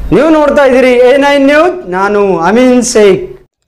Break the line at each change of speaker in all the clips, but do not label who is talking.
ನೀವು ನೋಡ್ತಾ ಇದ್ದೀರಿ ಎ ನೈನ್ ನ್ಯೂಸ್ ನಾನು ಅಮೀನ್ ಶೇಖ್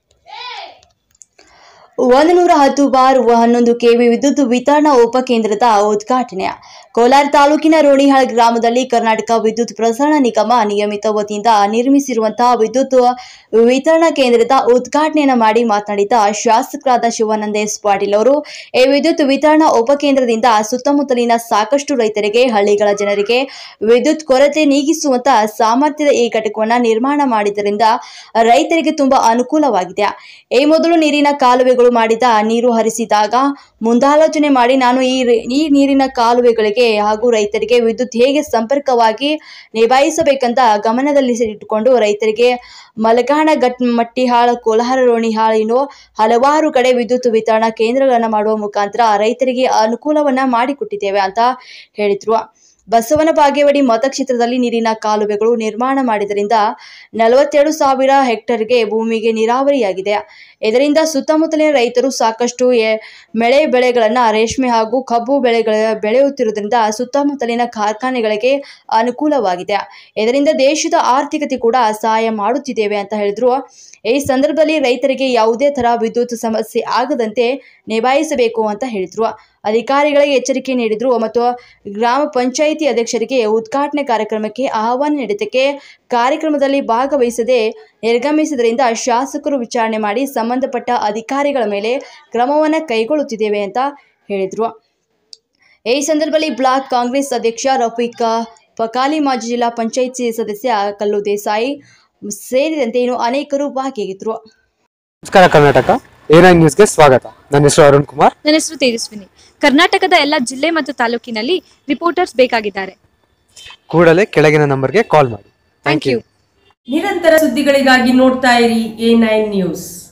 ಒಂದು ನೂರ ಹತ್ತು ಬಾರ್ ಹನ್ನೊಂದು ಕೆವಿ ವಿದ್ಯುತ್ ವಿತರಣಾ ಉಪಕೇಂದ್ರದ ಉದ್ಘಾಟನೆ ಕೋಲಾರ ತಾಲೂಕಿನ ರೋಣಿಹಾಳ್ ಗ್ರಾಮದಲ್ಲಿ ಕರ್ನಾಟಕ ವಿದ್ಯುತ್ ಪ್ರಸರಣ ನಿಗಮ ನಿಯಮಿತ ವತಿಯಿಂದ ನಿರ್ಮಿಸಿರುವಂತಹ ವಿದ್ಯುತ್ ವಿತರಣಾ ಕೇಂದ್ರದ ಉದ್ಘಾಟನೆಯನ್ನು ಮಾಡಿ ಮಾತನಾಡಿದ ಶಾಸಕರಾದ ಶಿವಾನಂದ ಎಸ್ ಪಾಟೀಲ್ ಅವರು ಈ ವಿದ್ಯುತ್ ವಿತರಣಾ ಉಪಕೇಂದ್ರದಿಂದ ಸುತ್ತಮುತ್ತಲಿನ ಸಾಕಷ್ಟು ರೈತರಿಗೆ ಹಳ್ಳಿಗಳ ಜನರಿಗೆ ವಿದ್ಯುತ್ ಕೊರತೆ ನೀಗಿಸುವಂತಹ ಸಾಮರ್ಥ್ಯದ ಈ ಘಟಕವನ್ನು ನಿರ್ಮಾಣ ಮಾಡಿದ್ದರಿಂದ ರೈತರಿಗೆ ತುಂಬಾ ಅನುಕೂಲವಾಗಿದೆ ಈ ಮೊದಲು ನೀರಿನ ಕಾಲುವೆಗಳು ಮಾಡಿದ ನೀರು ಹರಿಸಿದಾಗ ಮುಂದಾಲೋಚನೆ ಮಾಡಿ ನಾನು ಈ ರಿ- ಈ ನೀರಿನ ಕಾಲುವೆಗಳಿಗೆ ಹಾಗೂ ರೈತರಿಗೆ ವಿದ್ಯುತ್ ಹೇಗೆ ಸಂಪರ್ಕವಾಗಿ ನಿಭಾಯಿಸಬೇಕಂತ ಗಮನದಲ್ಲಿ ಇಟ್ಟುಕೊಂಡು ರೈತರಿಗೆ ಮಲಗಾಣ ಗಟ್ ಮಟ್ಟಿಹಾಳ ಕೋಲಾರ ರೋಣಿಹಾಳ ಇನ್ನು ಹಲವಾರು ಕಡೆ ವಿದ್ಯುತ್ ವಿತರಣಾ ಕೇಂದ್ರಗಳನ್ನು ಮಾಡುವ ಮುಖಾಂತರ ರೈತರಿಗೆ ಅನುಕೂಲವನ್ನ ಮಾಡಿಕೊಟ್ಟಿದ್ದೇವೆ ಅಂತ ಹೇಳಿದ್ರು ಬಸವನ ಬಾಗೇವಾಡಿ ಮತಕ್ಷೇತ್ರದಲ್ಲಿ ನೀರಿನ ಕಾಲುವೆಗಳು ನಿರ್ಮಾಣ ಮಾಡಿದ್ದರಿಂದ ನಲವತ್ತೆರಡು ಸಾವಿರ ಹೆಕ್ಟರ್ಗೆ ಭೂಮಿಗೆ ನೀರಾವರಿಯಾಗಿದೆ ಇದರಿಂದ ಸುತ್ತಮುತ್ತಲಿನ ರೈತರು ಸಾಕಷ್ಟು ಎ- ಮಳೆ ಬೆಳೆಗಳನ್ನು ರೇಷ್ಮೆ ಹಾಗೂ ಕಬ್ಬು ಬೆಳೆಗಳ ಬೆಳೆಯುತ್ತಿರುವುದರಿಂದ ಸುತ್ತಮುತ್ತಲಿನ ಕಾರ್ಖಾನೆಗಳಿಗೆ ಅನುಕೂಲವಾಗಿದೆ ಇದರಿಂದ ದೇಶದ ಆರ್ಥಿಕತೆ ಕೂಡ ಸಹಾಯ ಮಾಡುತ್ತಿದ್ದೇವೆ ಅಂತ ಹೇಳಿದ್ರು ಈ ಸಂದರ್ಭದಲ್ಲಿ ರೈತರಿಗೆ ಯಾವುದೇ ತರ ವಿದ್ಯುತ್ ಸಮಸ್ಯೆ ಆಗದಂತೆ ನಿಭಾಯಿಸಬೇಕು ಅಂತ ಹೇಳಿದ್ರು ಅಧಿಕಾರಿಗಳಿಗೆ ಎಚ್ಚರಿಕೆ ನೀಡಿದ್ರು ಮತ್ತು ಗ್ರಾಮ ಪಂಚಾಯಿತಿ ಅಧ್ಯಕ್ಷರಿಗೆ ಉದ್ಘಾಟನೆ ಕಾರ್ಯಕ್ರಮಕ್ಕೆ ಆಹ್ವಾನ ನೀಡಿದ್ದಕ್ಕೆ ಕಾರ್ಯಕ್ರಮದಲ್ಲಿ ಭಾಗವಹಿಸದೆ ನಿರ್ಗಮಿಸಿದ್ರಿಂದ ಶಾಸಕರು ವಿಚಾರಣೆ ಮಾಡಿ ಸಂಬಂಧಪಟ್ಟ ಅಧಿಕಾರಿಗಳ ಮೇಲೆ ಕ್ರಮವನ್ನು ಕೈಗೊಳ್ಳುತ್ತಿದ್ದೇವೆ ಅಂತ ಹೇಳಿದ್ರು ಈ ಸಂದರ್ಭದಲ್ಲಿ ಬ್ಲಾಕ್ ಕಾಂಗ್ರೆಸ್ ಅಧ್ಯಕ್ಷ ರಫೀಕ್ ಪಕಾಲಿ ಮಾಜಿ ಜಿಲ್ಲಾ ಪಂಚಾಯಿತಿ ಸದಸ್ಯ ಕಲ್ಲು ದೇಸಾಯಿ ಸೇರಿದಂತೆ ಇನ್ನು ಅನೇಕರು ಭಾಗಿಯಾಗಿದ್ದರು
ನಮಸ್ಕಾರ ಕರ್ನಾಟಕ ಎ ನೈನ್ ನ್ಯೂಸ್ಗೆ ಸ್ವಾಗತ ನನ್ನ ಹೆಸರು ಅರುಣ್ ಕುಮಾರ್
ನನ್ನ ಹೆಸರು ತೇಜಸ್ವಿನಿ ಕರ್ನಾಟಕದ ಎಲ್ಲ ಜಿಲ್ಲೆ ಮತ್ತು ತಾಲೂಕಿನಲ್ಲಿ ರಿಪೋರ್ಟರ್ಸ್ ಬೇಕಾಗಿದ್ದಾರೆ
ಕೂಡಲೇ ಕೆಳಗಿನ ನಂಬರ್ಗೆ ಕಾಲ್ ಮಾಡಿ ಥ್ಯಾಂಕ್ ಯು
ನಿರಂತರ ಸುದ್ದಿಗಳಿಗಾಗಿ ನೋಡ್ತಾ ಇರಿ ಎ ನೈನ್ ನ್ಯೂಸ್